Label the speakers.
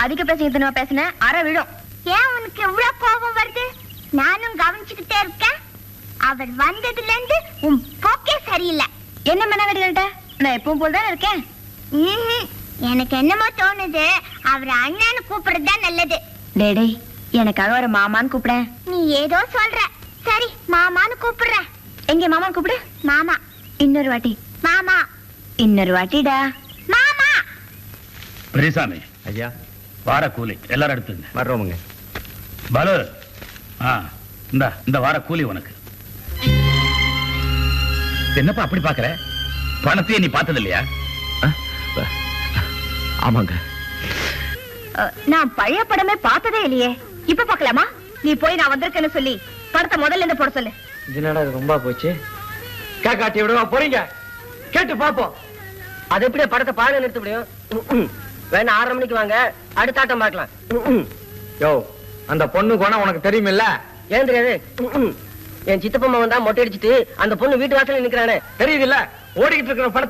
Speaker 1: அதிக பிரசங்கத்தனமா பேசின அற விழும்
Speaker 2: ஏன் உனக்கு இவ்வளவு கோபம் வருது நானும் கவனிச்சுக்கிட்டே இருக்கேன் அவர் வந்ததுல இருந்து உன் போக்கே சரியில்லை
Speaker 1: என்ன மனவடிகள்ட்ட நான் எப்பவும் போல் தான் இருக்கேன்
Speaker 2: ம்ஹும். எனக்கு என்னமோ தோணுது அவர் அண்ணன்னு கூப்பிடுறது தான் நல்லது
Speaker 1: டேய் டேய் எனக்காக ஒரு மாமான்னு கூப்பிடேன்
Speaker 2: நீ ஏதோ சொல்ற சரி மாமான்னு கூப்பிடுற
Speaker 1: எங்க மாமான்னு கூப்பிடு
Speaker 2: மாமா
Speaker 1: இன்னொரு வாட்டி
Speaker 2: மாமா
Speaker 1: இன்னொரு வாட்டிடா
Speaker 2: மாமா
Speaker 3: பெரியசாமி
Speaker 4: ஐயா
Speaker 3: வார கூலி எல்லாரும் எடுத்துங்க
Speaker 4: வர்றோமுங்க
Speaker 3: பாலு ஆ இந்த இந்த வார கூலி உனக்கு என்னப்பா அப்படி பாக்குற பணத்தையே நீ பார்த்தது இல்லையா
Speaker 4: ஆமாங்க
Speaker 1: அஹ், நான் பழைய படமே பார்த்ததே இல்லையே இப்ப பார்க்கலாமா நீ போய் நான் வந்திருக்கேன்னு சொல்லி படத்தை முதல்ல இருந்து போட சொல்லு
Speaker 5: என்னடா இது ரொம்ப போச்சு காக்காட்டி விடுவா போறீங்க கேட்டு பாப்போம் அது எப்படியே படத்தை பாட நிறுத்த முடியும் ம்ம். வேணா ஆறரை மணிக்கு வாங்க அடுத்த ஆட்டம் பார்க்கலாம் ம்ம்.
Speaker 4: யோ அந்த பொண்ணு குணம் உனக்கு தெரியுமில்ல
Speaker 5: ஏன் தெரியாது ம்ம். என் சித்தப்பா மகன் தான் மொட்டை அடிச்சிட்டு அந்த பொண்ணு வீட்டு வாசல்ல நிக்கிறானே
Speaker 4: தெரியுது இல்ல ஓடிக்கிட்டு இருக்கிற படத்தை